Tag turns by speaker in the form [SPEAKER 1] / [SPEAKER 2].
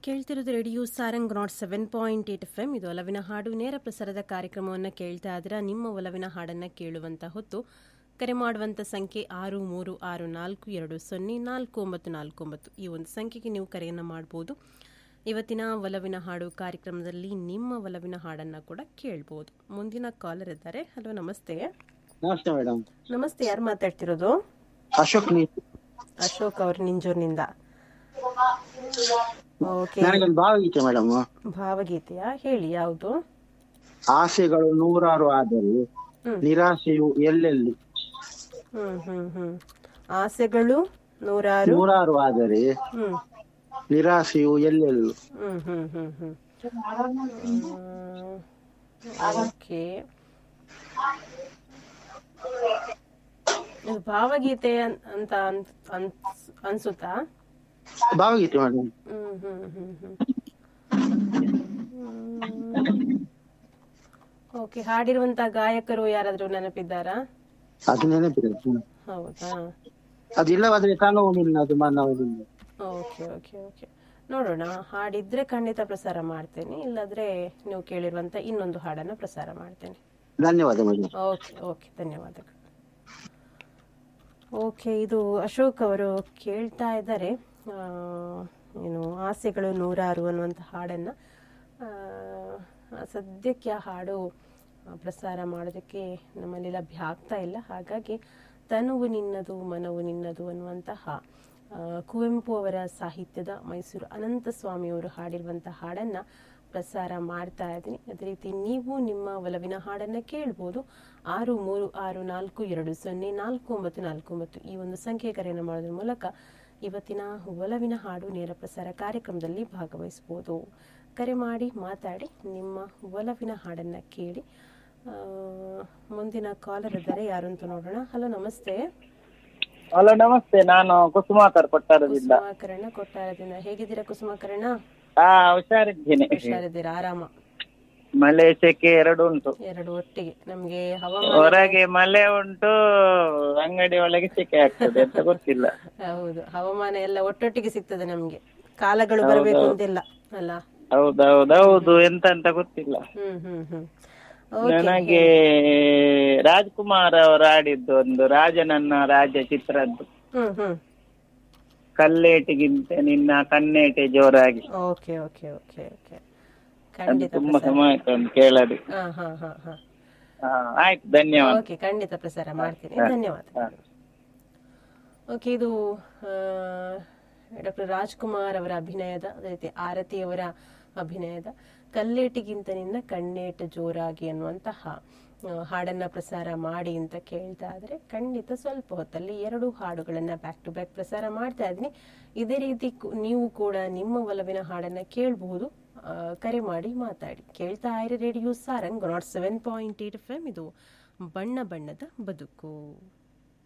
[SPEAKER 1] ಕೇಳ್ತಿರೋದು radio Sarang nought seven point eight F M ಇದು ಒಲವಿನ ಹಾಡು ನೇರ ಪ್ರಸಾರದ ಕಾರ್ಯಕ್ರಮವನ್ನು ಕೇಳ್ತಾ ಇದ್ರೆ ನಿಮ್ಮ ಒಲವಿನ ಹಾಡನ್ನು ಕೇಳುವಂತ ಹೊತ್ತು ಕರೆ ಮಾಡುವಂತ ಸಂಖ್ಯೆ ಆರು ಮೂರು ಆರು ನಾಲ್ಕು ಎರಡು ಸೊನ್ನೆ ನಾಲ್ಕು ಒಂಬತ್ತು ನಾಲ್ಕು ಒಂಬತ್ತು ಈ ಒಂದು ಸಂಖ್ಯೆಗೆ ನೀವು ಕರೆಯನ್ನು ಮಾಡ್ಬೋದು ಇವತ್ತಿನ ಒಲವಿನ ಹಾಡು ಕಾರ್ಯಕ್ರಮದಲ್ಲಿ ನಿಮ್ಮ ಒಲವಿನ ಹಾಡನ್ನು ಕೂಡ ಕೇಳ್ಬೋದು ಮುಂದಿನ ಕಾಲರ್ ಇದ್ದಾರೆ ಹಲೋ ನಮಸ್ತೆ
[SPEAKER 2] ನಮಸ್ತೆ ಮೇಡಮ್
[SPEAKER 1] ನಮಸ್ತೆ ಯಾರು ಮಾತಾಡ್ತಿರೋದು
[SPEAKER 2] ಅಶೋಕ್ ನೀ
[SPEAKER 1] ಅಶೋಕ್ ಅವ್ರ ನಿಂಜೂರಿನಿಂದ ಓಕೆ
[SPEAKER 2] ನನಗೊಂದು ಭಾವಗೀತೆ ಮೇಡಮ್
[SPEAKER 1] ಭಾವಗೀತೆಯಾ ಹೇಳಿ ಯಾವುದು
[SPEAKER 2] ಆಸೆಗಳು ನೂರಾರು ಆದರೆ
[SPEAKER 1] ಹ್ಮ್.
[SPEAKER 2] ನಿರಾಸೆಯು ಎಲ್ಲೆಲ್ಲಿ
[SPEAKER 1] ಹ್ಮ್ ಹ್ಮ್ ಹ್ಮ್ ಆಸೆಗಳು ನೂರಾರು
[SPEAKER 2] ನೂರಾರು ಆದರೆ
[SPEAKER 1] ಹ್ಮ್
[SPEAKER 2] ನಿರಾಸೆಯು ಎಲ್ಲೆಲ್ಲೂ
[SPEAKER 1] ಹ್ಮ್ ಹ್ಮ್ ಹ್ಮ್ ಹ್ಮ್ ಓಕೆ ಇದು ಭಾವಗೀತೆ ಅನ್- ಅಂತ ಅನ್- ಅನ್ಸ್- ಅನ್ಸುತ್ತಾ
[SPEAKER 2] ಭಾವಗೀತೆ ಮೇಡಮ್
[SPEAKER 1] ಹ್ಮ್ ಹ್ಮ್ ಹ್ಮ್ ಹ್ಮ್ ಓಕೆ ಹಾಡಿರುವಂತ ಗಾಯಕರು ಯಾರಾದ್ರೂ ನೆನಪಿದ್ದಾರಾ
[SPEAKER 2] ಅದು ನೆನಪಿದೆ ಹ್ಮ್.
[SPEAKER 1] ಹೌದಾ
[SPEAKER 2] ಅದು ಇಲ್ಲವಾದ್ರೆ ಕಾಣುವ ನಿನ್ನದು ಮಾನವನಿಲ್ಲ
[SPEAKER 1] ಓಕೆ ಓಕೆ ಓಕೆ ನೋಡೋಣ ಹಾಡಿದ್ರೆ ಖಂಡಿತ ಪ್ರಸಾರ ಮಾಡ್ತೇನೆ ಇಲ್ಲಾದ್ರೆ ನೀವು ಕೇಳಿರುವಂತ ಇನ್ನೊಂದು ಹಾಡನ್ನ ಪ್ರಸಾರ ಮಾಡ್ತೇನೆ
[SPEAKER 2] ಧನ್ಯವಾದ ಮೇಡಮ್
[SPEAKER 1] ಓಕೆ ಓಕೆ ಧನ್ಯವಾದಗಳು ಓಕೆ ಇದು ಅಶೋಕ್ ಅವರು ಕೇಳ್ತಾ ಇದ್ದಾರೆ ಆ, ಏನು ಆಸೆಗಳು ನೂರಾರು ಅನ್ನುವಂಥ ಹಾಡನ್ನ ಆ, ಸದ್ಯಕ್ಕೆ ಆ ಹಾಡು ಆ, ಪ್ರಸಾರ ಮಾಡೋದಕ್ಕೆ ನಮ್ಮಲ್ಲಿ ಲಭ್ಯ ಆಗ್ತಾ ಇಲ್ಲ ಹಾಗಾಗಿ ತನುವು ನಿನ್ನದು ಮನವು ನಿನ್ನದು ಅನ್ನುವಂತಹ ಆ, ಕುವೆಂಪು ಅವರ ಸಾಹಿತ್ಯದ ಮೈಸೂರು ಅನಂತ ಸ್ವಾಮಿಯವರು ಹಾಡಿರುವಂತಹ ಹಾಡನ್ನ ಪ್ರಸಾರ ಮಾಡ್ತಾ ಇದ್ದೀನಿ ಅದೇ ರೀತಿ ನೀವು ನಿಮ್ಮ ಒಲವಿನ ಹಾಡನ್ನ ಕೇಳ್ಬೋದು ಆರು ಮೂರು ಆರು ನಾಲ್ಕು ಎರಡು ಸೊನ್ನೆ ನಾಲ್ಕು ಒಂಬತ್ತು ನಾಲ್ಕು ಒಂಬತ್ತು ಈ ಒಂದು ಸಂಖ್ಯೆ ಕರೆಯನ್ನು ಮಾಡೋದ್ರ ಮೂಲಕ ಇವತ್ತಿನ ಒಲವಿನ ಹಾಡು ನೇರ ಪ್ರಸಾರ ಕಾರ್ಯಕ್ರಮದಲ್ಲಿ ಭಾಗವಹಿಸಬಹುದು ಕರೆ ಮಾಡಿ ಮಾತಾಡಿ ನಿಮ್ಮ ಒಲವಿನ ಹಾಡನ್ನ ಕೇಳಿ ಆ, ಮುಂದಿನ ಕಾಲರ್ ಇದ್ದಾರೆ ಯಾರು ಅಂತ ನೋಡೋಣ ಹಲೋ ನಮಸ್ತೆ
[SPEAKER 3] ಹಲೋ ನಮಸ್ತೆ ನಾನು ಕುಸುಮಾಕರ್ ಕೊಟ್ಟಾರದಿಂದ
[SPEAKER 1] ಕುಸುಮಾಕರಣ ಕೊಟ್ಟಾರದಿಂದ ಹೇಗಿದ್ದೀರಾ ಕುಸುಮಾಕರಣ
[SPEAKER 3] ಹಾ ಹುಷಾರಿದ್ದೀನಿ
[SPEAKER 1] ಹುಷಾರಿದ್ದೀರಾ ಆರಾಮ
[SPEAKER 3] ಮಳೆ ಸೆಕೆ ಎರಡು ಉಂಟು
[SPEAKER 1] ಎರಡು ಒಟ್ಟಿಗೆ ನಮ್ಗೆ ಹವಾಮಾನ
[SPEAKER 3] ಹೊರಗೆ ಮಳೆ ಉಂಟು ಅಂಗಡಿ ಒಳಗೆ ಸೆಕೆ ಆಗ್ತದೆ ಅಂತ ಗೊತ್ತಿಲ್ಲ
[SPEAKER 1] ಹೌದು ಹವಾಮಾನ ಎಲ್ಲ ಒಟ್ಟೊಟ್ಟಿಗೆ ಸಿಗ್ತದೆ ನಮ್ಗೆ ಕಾಲಗಳು ಬರಬೇಕು ಅಂತಿಲ್ಲ ಅಲ್ಲ
[SPEAKER 3] ಹೌದೌದೌದು ಎಂತ ಅಂತ ಗೊತ್ತಿಲ್ಲ
[SPEAKER 1] ಹ್ಮ್ ಹ್ಮ್ ಹ್ಮ್
[SPEAKER 3] ನನಗೆ ರಾಜ್ಕುಮಾರ್ ಅವರು ಆಡಿದ್ದು ಒಂದು ರಾಜನನ್ನ ರಾಜ ಚಿತ್ರದ್ದು
[SPEAKER 1] ಹ್ಮ್ ಹ್ಮ್
[SPEAKER 3] ಕಲ್ಲೇಟಿಗಿಂತ ನಿನ್ನ ಕನ್ನೇಟೆ ಜೋರಾಗಿ
[SPEAKER 1] ಓಕೆ ಓಕೆ ಓಕೆ ಓಕೆ
[SPEAKER 3] ಅದು
[SPEAKER 1] ಖಂಡಿತ
[SPEAKER 3] ತುಂಬಾ ಸಮಯ ಆಯ್ತು ಒಂದು ಕೇಳದೆ
[SPEAKER 1] ಹಾ ಹಾ ಹಾ ಹಾ
[SPEAKER 3] ಹಾ ಆಯ್ತು ಧನ್ಯವಾದ
[SPEAKER 1] ಓಕೆ ಖಂಡಿತ ಪ್ರಸಾರ ಮಾಡ್ತೀನಿ ಧನ್ಯವಾದ ಓಕೆ ಇದು ಡಾಕ್ಟರ್ ರಾಜ್ಕುಮಾರ್ ಅವರ ಅಭಿನಯದ ಅದೇ ರೀತಿ ಆರತಿ ಅವರ ಅಭಿನಯದ ಕಲ್ಲೇಟಿಗಿಂತ ನಿನ್ನ ಕಣ್ಣೇಟ ಜೋರಾಗಿ ಅನ್ನುವಂತಹ ಆ, ಹಾಡನ್ನ ಪ್ರಸಾರ ಮಾಡಿ ಅಂತ ಕೇಳ್ತಾ ಇದ್ರೆ ಖಂಡಿತ ಸ್ವಲ್ಪ ಹೊತ್ತಲ್ಲಿ ಎರಡು ಹಾಡುಗಳನ್ನ ಬ್ಯಾಕ್ ಟು ಬ್ಯಾಕ್ ಪ್ರಸಾರ ಮಾಡ್ತಾ ಇದ್ದೀನಿ ಇದೇ ರೀತಿ ಕು- ನೀವು ಕೂಡ ನಿಮ್ಮ ಒಲವಿನ ಹಾಡನ್ನ ಕೇಳಬಹುದು ಕರೆ ಮಾಡಿ ಮಾತಾಡಿ ಕೇಳ್ತಾ ಇರಿ radio Sarang nought seven point eight F M ಇದು ಬಣ್ಣ ಬಣ್ಣದ ಬದುಕು